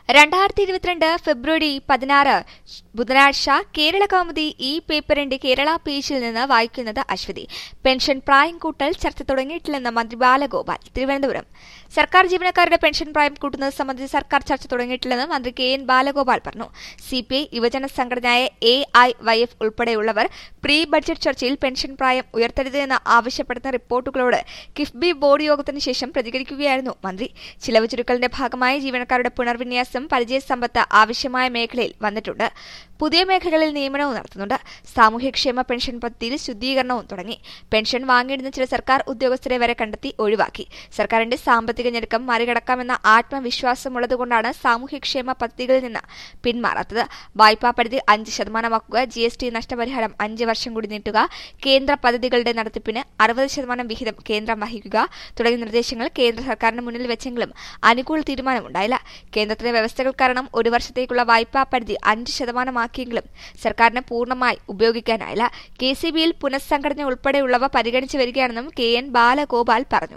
രണ്ടായിരത്തി ഇരുപത്തിരണ്ട് ഫെബ്രുവരി പതിനാറ് ബുധനാഴ്ച കേരള കൗമുദി ഈ പേപ്പറിന്റെ കേരള പേജിൽ നിന്ന് വായിക്കുന്നത് അശ്വതി പെൻഷൻ പ്രായം കൂട്ടൽ ചർച്ച തുടങ്ങിയിട്ടില്ലെന്ന് മന്ത്രി ബാലഗോപാൽ തിരുവനന്തപുരം സർക്കാർ ജീവനക്കാരുടെ പെൻഷൻ പ്രായം കൂട്ടുന്നത് സംബന്ധിച്ച് സർക്കാർ ചർച്ച തുടങ്ങിയിട്ടില്ലെന്ന് മന്ത്രി കെ എൻ ബാലഗോപാൽ പറഞ്ഞു സിപിഐ യുവജന സംഘടനയായ എ ഐ വൈ എഫ് ഉൾപ്പെടെയുള്ളവർ പ്രീ ബഡ്ജറ്റ് ചർച്ചയിൽ പെൻഷൻ പ്രായം ഉയർത്തരുത് എന്ന് ആവശ്യപ്പെടുന്ന റിപ്പോർട്ടുകളോട് കിഫ്ബി ബോർഡ് യോഗത്തിന് ശേഷം പ്രതികരിക്കുകയായിരുന്നു മന്ത്രി ചിലവ് ചുരുക്കലിന്റെ ഭാഗമായി ജീവനക്കാരുടെ പുനർവിന്യാസം പരിചയസമ്പത്ത് ആവശ്യമായ മേഖലയിൽ വന്നിട്ടുണ്ട് പുതിയ മേഖലകളിൽ നിയമനവും നടത്തുന്നുണ്ട് സാമൂഹ്യക്ഷേമ പെൻഷൻ പദ്ധതിയിൽ ശുദ്ധീകരണവും തുടങ്ങി പെൻഷൻ വാങ്ങിയിടുന്ന ചില സർക്കാർ ഉദ്യോഗസ്ഥരെ വരെ കണ്ടെത്തി ഒഴിവാക്കി സർക്കാരിന്റെ സാമ്പത്തിക ഞെരുക്കം മറികടക്കാമെന്ന ആത്മവിശ്വാസമുള്ളതുകൊണ്ടാണ് സാമൂഹ്യക്ഷേമ പദ്ധതികളിൽ നിന്ന് പിന്മാറാത്തത് വായ്പാ പരിധി അഞ്ച് ശതമാനമാക്കുക ജി എസ് ടി നഷ്ടപരിഹാരം അഞ്ച് വർഷം കൂടി നീട്ടുക കേന്ദ്ര പദ്ധതികളുടെ നടത്തിപ്പിന് അറുപത് ശതമാനം വിഹിതം കേന്ദ്രം വഹിക്കുക തുടങ്ങിയ നിർദ്ദേശങ്ങൾ കേന്ദ്ര സർക്കാരിന് മുന്നിൽ വെച്ചെങ്കിലും അനുകൂല തീരുമാനമുണ്ടായില്ല കേന്ദ്രത്തിലെ വ്യവസ്ഥകൾ കാരണം ഒരു വർഷത്തേക്കുള്ള വായ്പാ പരിധി അഞ്ച് ശതമാനമാക്കിയെങ്കിലും സർക്കാരിന് പൂർണ്ണമായി ഉപയോഗിക്കാനായില്ല കെ സി ബിയിൽ പുനഃസംഘടന ഉൾപ്പെടെയുള്ളവ പരിഗണിച്ചു വരികയാണെന്നും കെ എൻ ബാലഗോപാൽ പറഞ്ഞു